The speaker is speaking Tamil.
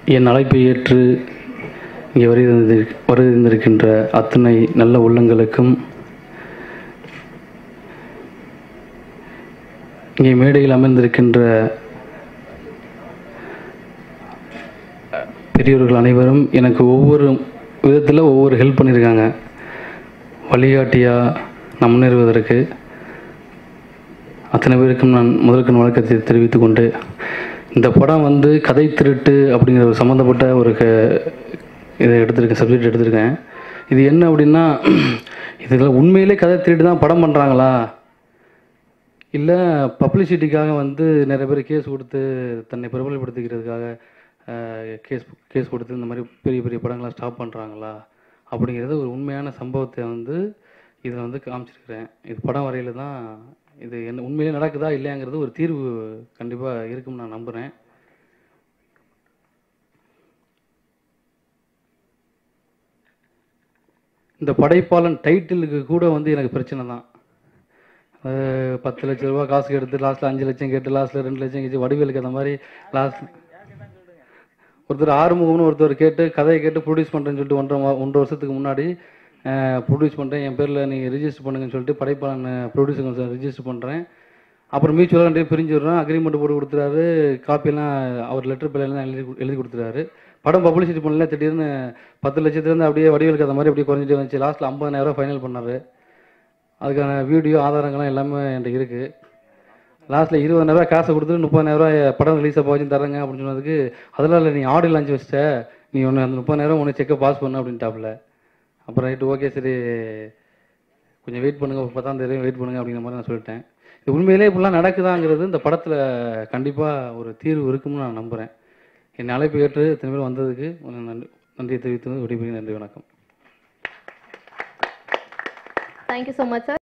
என் அழைப்பை ஏற்று இங்கே வருகிறது வருகின்றிருக்கின்ற அத்தனை நல்ல உள்ளங்களுக்கும் இங்கே மேடையில் அமர்ந்திருக்கின்ற பெரியவர்கள் அனைவரும் எனக்கு ஒவ்வொரு விதத்தில் ஒவ்வொரு ஹெல்ப் பண்ணியிருக்காங்க வழிகாட்டியாக நான் முன்னேறுவதற்கு அத்தனை பேருக்கும் நான் முதலுக்கு வணக்கத்தை தெரிவித்துக் கொண்டு இந்த படம் வந்து கதை திருட்டு அப்படிங்கிற ஒரு சம்மந்தப்பட்ட ஒரு க இதை எடுத்திருக்கேன் சப்ஜெக்ட் எடுத்திருக்கேன் இது என்ன அப்படின்னா இதில் உண்மையிலே கதை திருட்டு தான் படம் பண்ணுறாங்களா இல்லை பப்ளிசிட்டிக்காக வந்து நிறைய பேர் கேஸ் கொடுத்து தன்னை பிரபலப்படுத்திக்கிறதுக்காக கேஸ் கேஸ் கொடுத்து இந்த மாதிரி பெரிய பெரிய படங்களை ஸ்டாப் பண்ணுறாங்களா அப்படிங்கிறது ஒரு உண்மையான சம்பவத்தை வந்து இதில் வந்து காமிச்சிருக்கிறேன் இது படம் வரையில் தான் இது என்ன உண்மையிலே நடக்குதா இல்லையாங்கிறது ஒரு தீர்வு கண்டிப்பாக இருக்கும்னு நான் நம்புகிறேன் இந்த படைப்பாளன் டைட்டிலுக்கு கூட வந்து எனக்கு பிரச்சனை தான் அஹ் பத்து லட்ச ரூபா காசு எடுத்து லாஸ்ட்டில் அஞ்சு லட்சம் கேட்டு லாஸ்ட்டில் ரெண்டு லட்சம் கேட்டு வடிவேலுக்கு அந்த மாதிரி லாஸ்ட் ஒருத்தர் ஆறுமுகம்னு ஒருத்தர் கேட்டு கதையை கேட்டு ப்ரொடியூஸ் பண்ணுறேன்னு சொல்லிட்டு ஒன்றரை மா- ஒன்றரை வருஷத்துக்கு முன்னாடி ப்ரொடியூஸ் பண்ணுறேன் என் பேரில் நீங்கள் ரிஜிஸ்டர் பண்ணுங்கன்னு சொல்லிட்டு படைப்பாளன் ப்ரொடியூசர் ரிஜிஸ்டர் பண்ணுறேன் அப்புறம் மியூச்சுவலாக ரெண்டு பேரும் பிரிஞ்சு விடுறோம் அக்ரிமெண்ட் போட்டு கொடுத்துறாரு காப்பியெல்லாம் அவர் லெட்டர் பிள்ளைலாம் எழுதி கு- எழுதி கொடுத்துறாரு படம் பப்ளிசிட்டி பண்ணல திடீர்னு பத்து லட்சத்துலேருந்து அப்படியே வடிவேலுக்கு அந்த மாதிரி அப்படியே குறைஞ்சிட்டே வந்துச்சு லாஸ்ட்டில் ஐம்பதாயிரம் ஃபைனல் பண்ணார் அதுக்கான வீடியோ ஆதாரங்கள்லாம் எல்லாமே என்கிட்ட இருக்குது லாஸ்ட்டில் இருபதாயிரரூவா காசை கொடுத்துட்டு முப்பதாயிரரூவா படம் ரிலீஸ் அப்போ வச்சு தரேங்க அப்படின்னு சொன்னதுக்கு அதெல்லாம் இல்லை நீ ஆடியோ லான்ச் வச்சிட்ட நீ ஒன்று அந்த முப்பதாயிரம் ஒன்று செக்கை பாஸ் பண்ணு அப்படின்ட்டாப்புல அப்புறம் ரைட்டு ஓகே சரி கொஞ்சம் வெயிட் பண்ணுங்க ஒரு பத்தாம் தேதி வெயிட் பண்ணுங்க அப்படிங்கிற மாதிரி நான் சொல்லிட்டேன் இது உண்மையிலே இப்படிலாம் நடக்குதாங்கிறது இந்த படத்தில் கண்டிப்பாக ஒரு தீர்வு இருக்கும்னு நான் நம்புகிறேன் என் அழைப்பு ஏற்று இத்தனை பேர் வந்ததுக்கு ஒரு நன்றி நன்றியை தெரிவித்து விடைபெறுகிறேன் நன்றி வணக்கம் தேங்க்யூ ஸோ மச் சார்